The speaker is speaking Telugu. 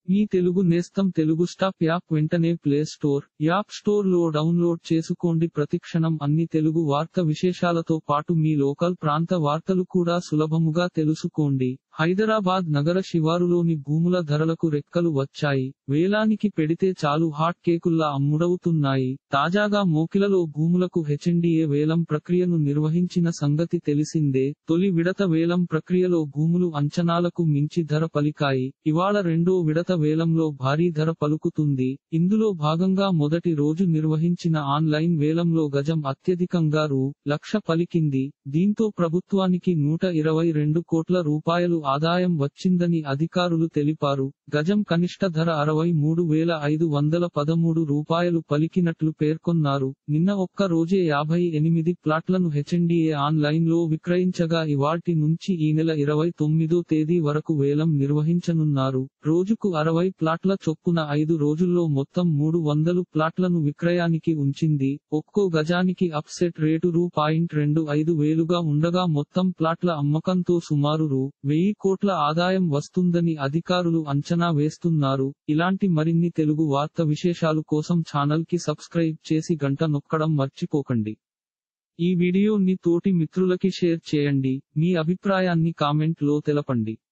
మీ తెలుగు నేస్తం తెలుగు స్టాప్ యాప్ వెంటనే ప్లే స్టోర్ యాప్ స్టోర్ లో డౌన్లోడ్ చేసుకోండి ప్రతిక్షణం అన్ని తెలుగు వార్త విశేషాలతో పాటు మీ లోకల్ ప్రాంత వార్తలు కూడా సులభముగా తెలుసుకోండి హైదరాబాద్ నగర శివారులోని భూముల ధరలకు రెక్కలు వచ్చాయి వేలానికి పెడితే చాలు హాట్ కేకుల్లా అమ్ముడవుతున్నాయి తాజాగా మోకిలలో భూములకు హెచ్ఎండిఏ వేలం ప్రక్రియను నిర్వహించిన సంగతి తెలిసిందే తొలి విడత వేలం ప్రక్రియలో భూములు అంచనాలకు మించి ధర పలికాయి ఇవాళ రెండో విడత వేలంలో భారీ ధర పలుకుతుంది ఇందులో భాగంగా మొదటి రోజు నిర్వహించిన ఆన్లైన్ వేలంలో గజం అత్యధికంగా రూ లక్ష పలికింది దీంతో ప్రభుత్వానికి నూట ఇరవై రెండు కోట్ల రూపాయలు ఆదాయం వచ్చిందని అధికారులు తెలిపారు గజం కనిష్ట ధర అరవై మూడు వేల ఐదు వందల పదమూడు రూపాయలు పలికినట్లు పేర్కొన్నారు నిన్న ఒక్క రోజే యాభై ఎనిమిది ప్లాట్లను హెచ్ఎండిఏ ఆన్లైన్ లో విక్రయించగా ఇవాల్టి నుంచి ఈ నెల ఇరవై తొమ్మిదో తేదీ వరకు వేలం నిర్వహించనున్నారు రోజుకు అరవై ప్లాట్ల చొప్పున ఐదు రోజుల్లో మొత్తం మూడు వందలు ప్లాట్లను విక్రయానికి ఉంచింది ఒక్కో గజానికి అప్సెట్ రేటు రూ పాయింట్ రెండు ఐదు వేలుగా ఉండగా మొత్తం ప్లాట్ల అమ్మకంతో సుమారు రూ వెయ్యి కోట్ల ఆదాయం వస్తుందని అధికారులు అంచనా వేస్తున్నారు ఇలాంటి మరిన్ని తెలుగు వార్త విశేషాలు కోసం ఛానల్ కి సబ్స్క్రైబ్ చేసి గంట నొక్కడం మర్చిపోకండి ఈ వీడియోని తోటి మిత్రులకి షేర్ చేయండి మీ అభిప్రాయాన్ని కామెంట్ లో తెలపండి